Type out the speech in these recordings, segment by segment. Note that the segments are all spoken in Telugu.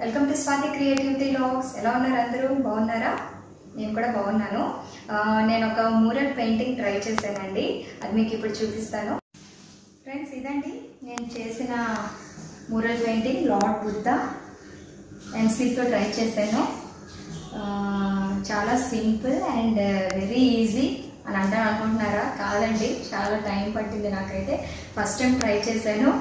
welcome to Swathi creativity logs ఎలా ఉన్నారు అందరూ బాగున్నారా నేను కూడా బాగున్నాను ఆ, నేను ఒక మూరల్ పెయింటింగ్ ట్రై చేశానండి అది మీకు ఇప్పుడు చూపిస్తాను ఫ్రెండ్స్ ఇదండి నేను చేసిన మూరల్ పెయింటింగ్ లార్డ్ బుద్ధ ఎన్సీతో ట్రై చేశాను ఆ, చాలా సింపుల్ అండ్ వెరీ ఈజీ అని అంటాను అనుకుంటున్నారా కాదండి చాలా టైం పట్టింది నాకైతే ఫస్ట్ టైం ట్రై చేశాను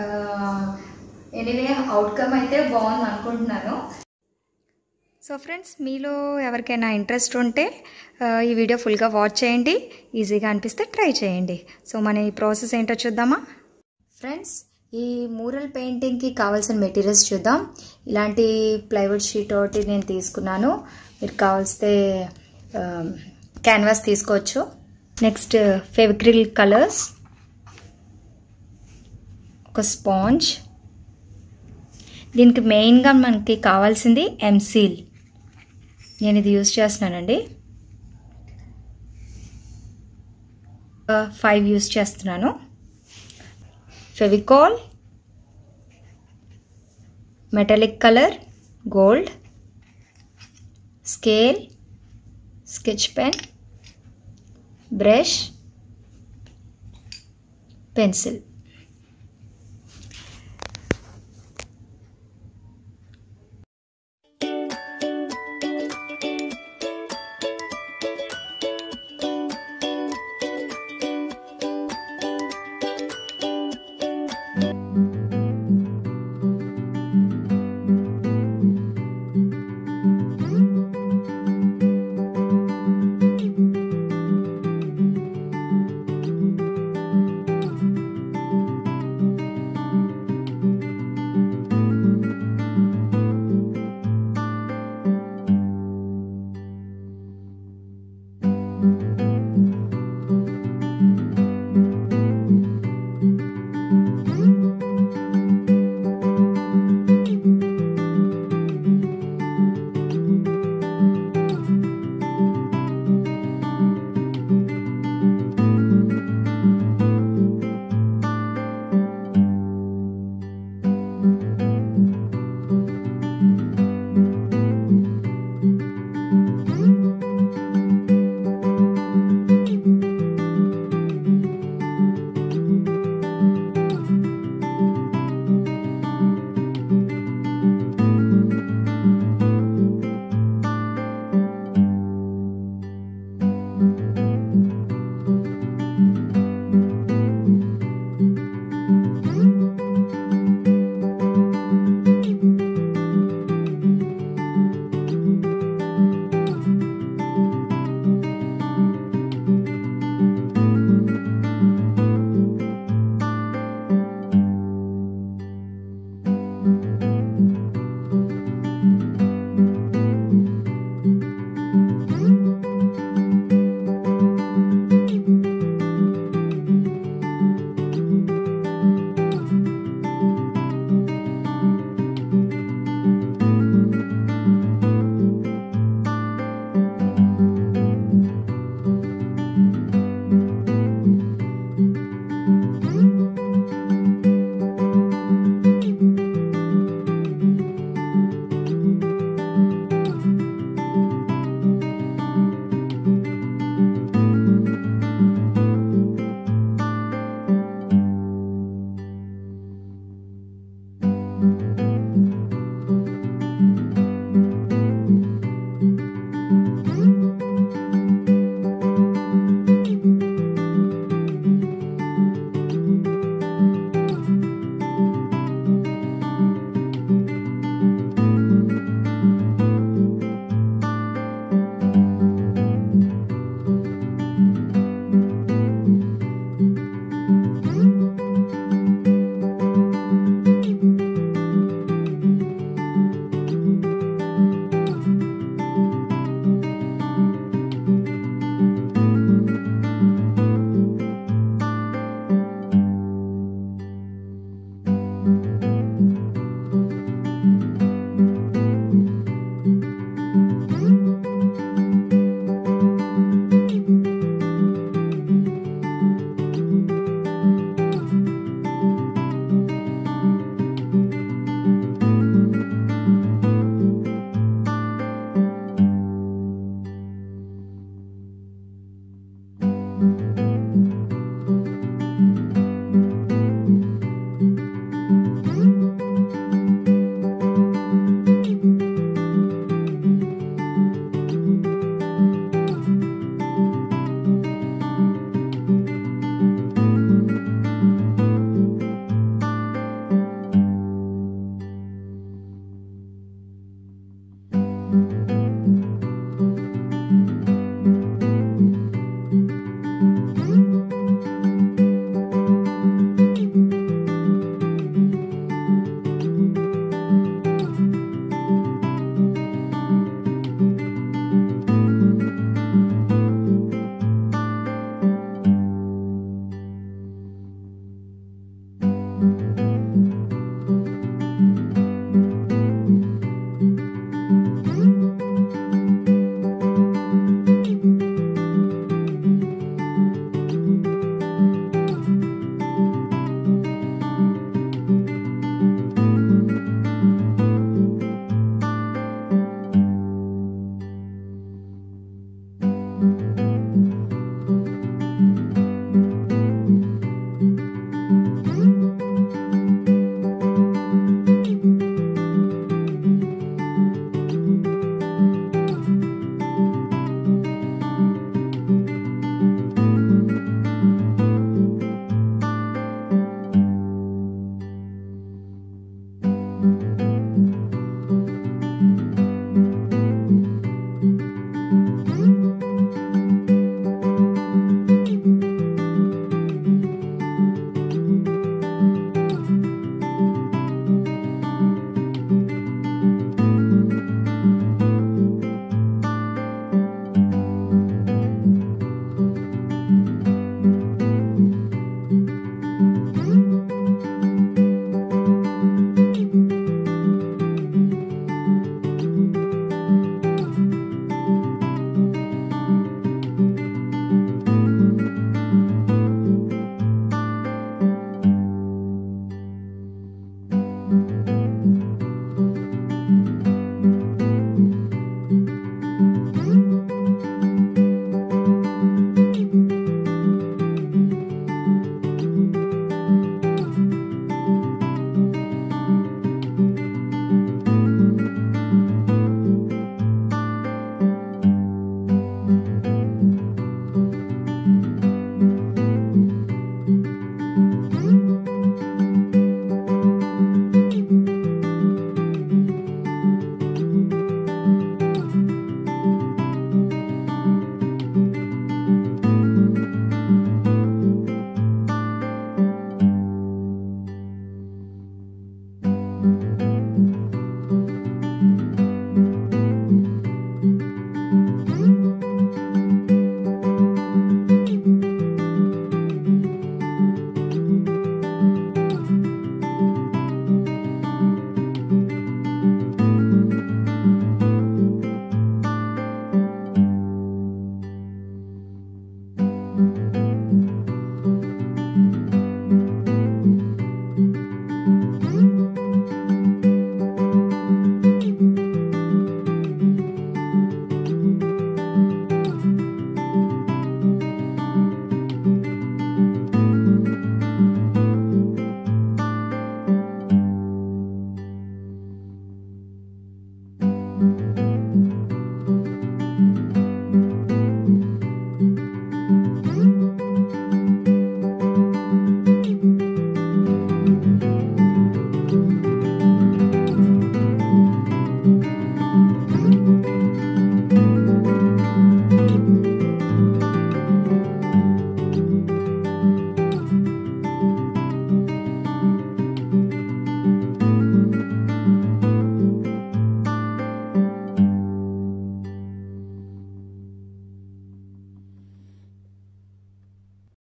ఎనీవే అవుట్కమ్ అయితే బాగుంది అనుకుంటున్నాను సో ఫ్రెండ్స్ మీలో ఎవరికైనా ఇంట్రెస్ట్ ఉంటే ఆ, ఈ వీడియో ఫుల్గా వాచ్ చేయండి ఈజీగా అనిపిస్తే ట్రై చేయండి సో మన ఈ ప్రాసెస్ ఏంటో చూద్దామా ఫ్రెండ్స్ ఈ మూరల్ పెయింటింగ్కి కావాల్సిన మెటీరియల్స్ చూద్దాం ఇలాంటి ప్లైవుడ్ షీట్ ఒకటి నేను తీసుకున్నాను మీరు కావాల్స్తే క్యాన్వాస్ తీసుకోవచ్చు నెక్స్ట్ ఫెవిక్రిల్ కలర్స్ ఒక స్పాంజ్ దీనికి మెయిన్గా మనకి కావాల్సింది ఎంసీల్ నేను ఇది యూజ్ చేస్తున్నానండి ఫైవ్ యూజ్ చేస్తున్నాను Fevicol metallic colour gold scale sketch pen brush pencil